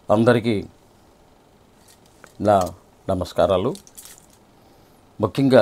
అందరికీ నా నమస్కారాలు ముఖ్యంగా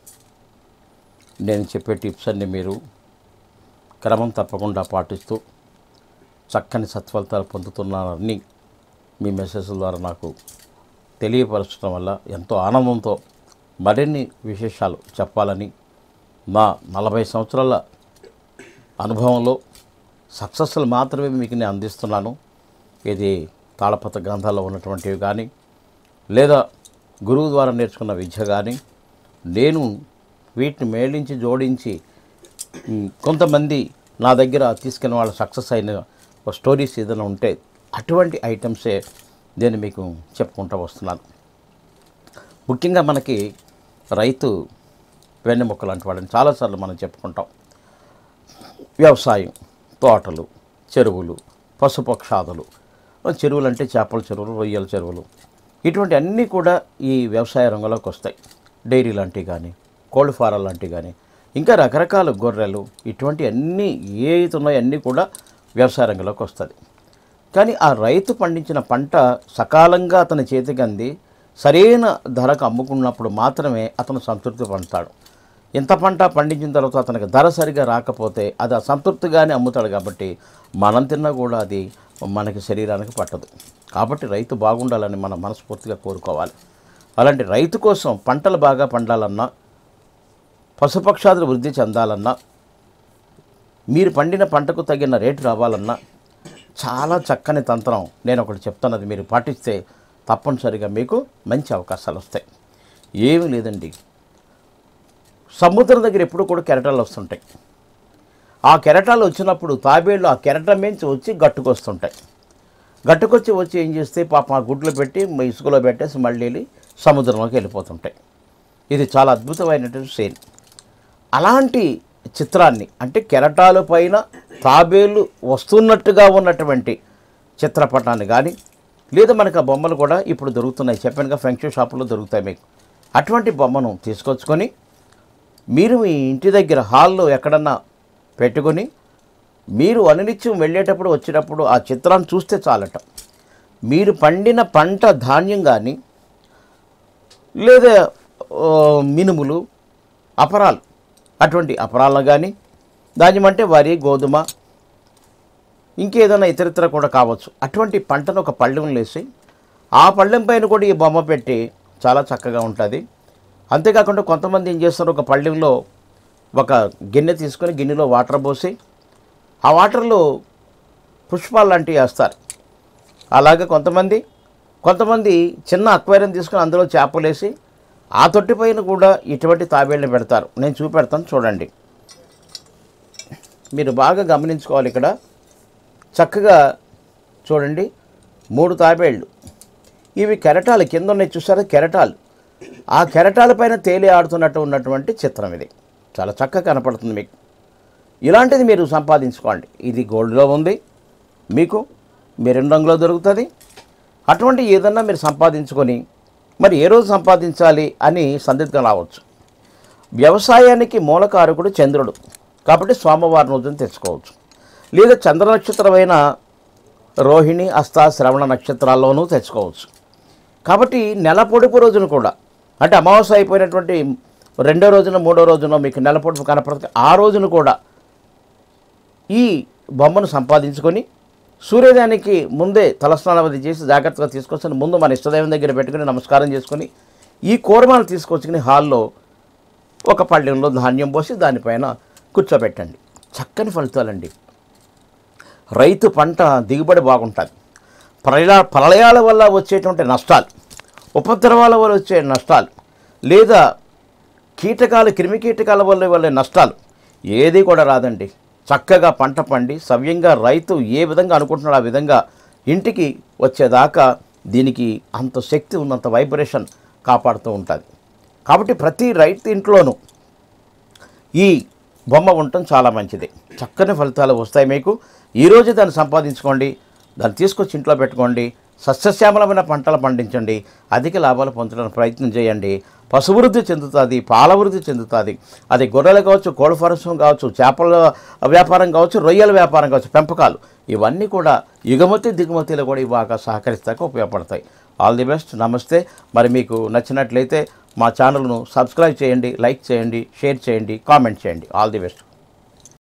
నేను చెప్పే టిప్స్ అన్ని మీరు క్రమం తప్పకుండా పాటిస్తూ చక్కని సత్ఫలితాలు పొందుతున్నారని మీ మెసేజ్ల ద్వారా నాకు తెలియపరచడం వల్ల ఎంతో ఆనందంతో మరిన్ని విశేషాలు చెప్పాలని మా నలభై సంవత్సరాల అనుభవంలో సక్సెస్లు మాత్రమే మీకు నేను అందిస్తున్నాను ఇది తాళపత్ర గ్రంథాల్లో ఉన్నటువంటివి కానీ లేదా గురువు ద్వారా నేర్చుకున్న విద్య కానీ నేను వీటిని మేళించి జోడించి ఉమ్, కొంతమంది నా దగ్గర తీసుకున్న వాళ్ళు సక్సెస్ అయిన ఒక స్టోరీస్ ఏదైనా ఉంటే అటువంటి ఐటమ్సే నేను మీకు చెప్పుకుంటూ వస్తున్నాను ముఖ్యంగా మనకి రైతు వెన్నెముక్క లాంటి వాడని చాలాసార్లు మనం చెప్పుకుంటాం వ్యవసాయం తోటలు చెరువులు పశుపక్షాదులు చెరువులు అంటే చేపల చెరువులు రొయ్యల చెరువులు ఇటువంటి అన్నీ కూడా ఈ వ్యవసాయ రంగంలోకి వస్తాయి డైరీ లాంటివి కానీ కోళ్ళ ఫారాలు లాంటివి కానీ ఇంకా రకరకాల గొర్రెలు ఇటువంటి అన్నీ ఏ అయితే ఉన్నాయో అన్నీ కూడా వ్యవసాయ రంగంలోకి వస్తుంది కానీ ఆ రైతు పండించిన పంట సకాలంగా అతని చేతికి అంది సరైన ధరకు అమ్ముకున్నప్పుడు మాత్రమే అతను సంతృప్తి పొందుతాడు ఇంత పంట పండించిన తర్వాత అతనికి ధర సరిగా రాకపోతే అది అసంతృప్తిగానే అమ్ముతాడు కాబట్టి మనం తిన్నా కూడా అది మనకి శరీరానికి పట్టదు కాబట్టి రైతు బాగుండాలని మనం మనస్ఫూర్తిగా కోరుకోవాలి అలాంటి రైతు కోసం పంటలు బాగా పండాలన్నా పశుపక్షాదులు వృద్ధి చెందాలన్నా మీరు పండిన పంటకు తగిన రేటు రావాలన్నా చాలా చక్కని తంత్రం నేను ఒకటి చెప్తాను అది మీరు పాటిస్తే తప్పనిసరిగా మీకు మంచి అవకాశాలు వస్తాయి ఏమీ లేదండి సముద్రం దగ్గర ఎప్పుడు కూడా కెరటాలు వస్తుంటాయి ఆ కెరటాలు వచ్చినప్పుడు తాబేళ్ళు ఆ కెరటం మించి వచ్చి గట్టుకొస్తుంటాయి గట్టుకొచ్చి వచ్చి ఏం చేస్తే పాపం ఆ గుడ్లు పెట్టి మ- ఇసుకలో పెట్టేసి మళ్ళీ వెళ్ళి సముద్రంలోకి వెళ్ళిపోతుంటాయి ఇది చాలా అద్భుతమైనటువంటి సీన్ అలాంటి చిత్రాన్ని అంటే కెరటాల పైన తాబేలు వస్తున్నట్టుగా ఉన్నటువంటి చిత్రపటాన్ని కానీ లేదా మనకు ఆ బొమ్మలు కూడా ఇప్పుడు దొరుకుతున్నాయి చెప్పానుగా ఫెంక్షన్ షాపులో దొరుకుతాయి మీకు అటువంటి బొమ్మను తీసుకొచ్చుకొని మీరు మీ ఇంటి దగ్గర హాల్లో ఎక్కడన్నా పెట్టుకొని మీరు అనునిత్యం వెళ్ళేటప్పుడు వచ్చినప్పుడు ఆ చిత్రాన్ని చూస్తే చాలట మీరు పండిన పంట ధాన్యం కానీ లేదా ఆ, మినుములు అపరాలు అటువంటి అపరాలను కానీ ధాన్యం అంటే వరి గోధుమ ఇంకేదైనా ఇతరితర కూడా కావచ్చు అటువంటి పంటను ఒక పళ్ళెంలో వేసి ఆ పళ్ళెం పైన కూడా ఈ బొమ్మ పెట్టి చాలా చక్కగా ఉంటుంది అంతేకాకుండా కొంతమంది ఏం చేస్తారు ఒక పళ్ళెంలో ఒక గిన్నె తీసుకొని గిన్నెలో వాటర్ పోసి ఆ వాటర్లో పుష్పాలు లాంటివి వేస్తారు అలాగే కొంతమంది కొంతమంది చిన్న అక్వేరియం తీసుకొని అందులో చేపలు వేసి ఆ తొట్టి పైన కూడా ఇటువంటి తాబేళ్ళని పెడతారు నేను చూపెడతాను చూడండి మీరు బాగా గమనించుకోవాలి ఇక్కడ చక్కగా చూడండి మూడు తాబేళ్ళు ఇవి కెరటాలు కింద ఉన్నాయి చూసారా కెరటాలు ఆ కెరటాల పైన తేలి ఆడుతున్నట్టు ఉన్నటువంటి చిత్రం ఇది చాలా చక్కగా కనపడుతుంది మీకు ఇలాంటిది మీరు సంపాదించుకోండి ఇది గోల్డ్లో ఉంది మీకు మెరూన్ రంగులో దొరుకుతుంది అటువంటి ఏదన్నా మీరు సంపాదించుకొని మరి ఏ రోజు సంపాదించాలి అని సందిగ్ధం రావచ్చు వ్యవసాయానికి మూలకారకుడు చంద్రుడు కాబట్టి సోమవారం రోజున తెచ్చుకోవచ్చు లేదా చంద్ర నక్షత్రమైన రోహిణి అస్త శ్రవణ నక్షత్రాల్లోనూ తెచ్చుకోవచ్చు కాబట్టి నెల పొడుపు రోజున కూడా అంటే అమావాస్య అయిపోయినటువంటి రెండో రోజున మూడో రోజున మీకు నెల పొడుపు కనపడుతుంది ఆ రోజున కూడా ఈ బొమ్మను సంపాదించుకొని సూర్యోదయానికి ముందే తలస్నానం అది చేసి జాగ్రత్తగా తీసుకొచ్చి ముందు మన ఇష్టదైవం దగ్గర పెట్టుకుని నమస్కారం చేసుకొని ఈ కూరమాలు తీసుకొచ్చుకుని హాల్లో ఒక పళ్ళెంలో ధాన్యం పోసి దానిపైన కూర్చోబెట్టండి చక్కని ఫలితాలండి రైతు పంట దిగుబడి బాగుంటుంది ప్రళయ ప్రళయాల వల్ల వచ్చేటువంటి నష్టాలు ఉపద్రవాల వల్ల వచ్చే నష్టాలు లేదా కీటకాలు క్రిమి కీటకాల వల్ల వల్ల నష్టాలు ఏది కూడా రాదండి చక్కగా పంట పండి సవ్యంగా రైతు ఏ విధంగా అనుకుంటున్నాడో ఆ విధంగా ఇంటికి వచ్చేదాకా దీనికి అంత శక్తి ఉన్నంత వైబ్రేషన్ కాపాడుతూ ఉంటుంది కాబట్టి ప్రతి రైతు ఇంట్లోనూ ఈ బొమ్మ ఉండటం చాలా మంచిది చక్కని ఫలితాలు వస్తాయి మీకు ఈరోజు దాన్ని సంపాదించుకోండి దాన్ని తీసుకొచ్చి ఇంట్లో పెట్టుకోండి సస్యశ్యామలమైన పంటలు పండించండి అధిక లాభాలు పొందడానికి ప్రయత్నం చేయండి పశువృద్ధి చెందుతుంది పాలవృద్ధి చెందుతుంది అది గొర్రెలు కావచ్చు కోడి ఫారం కావచ్చు చేపల వ్యాపారం కావచ్చు రొయ్యల వ్యాపారం కావచ్చు పెంపకాలు ఇవన్నీ కూడా ఎగుమతి దిగుమతిలో కూడా ఇవి బాగా సహకరిస్తాక ఉపయోగపడతాయి ఆల్ ది బెస్ట్ నమస్తే మరి మీకు నచ్చినట్లయితే మా ఛానల్ను సబ్స్క్రైబ్ చేయండి లైక్ చేయండి షేర్ చేయండి కామెంట్ చేయండి ఆల్ ది బెస్ట్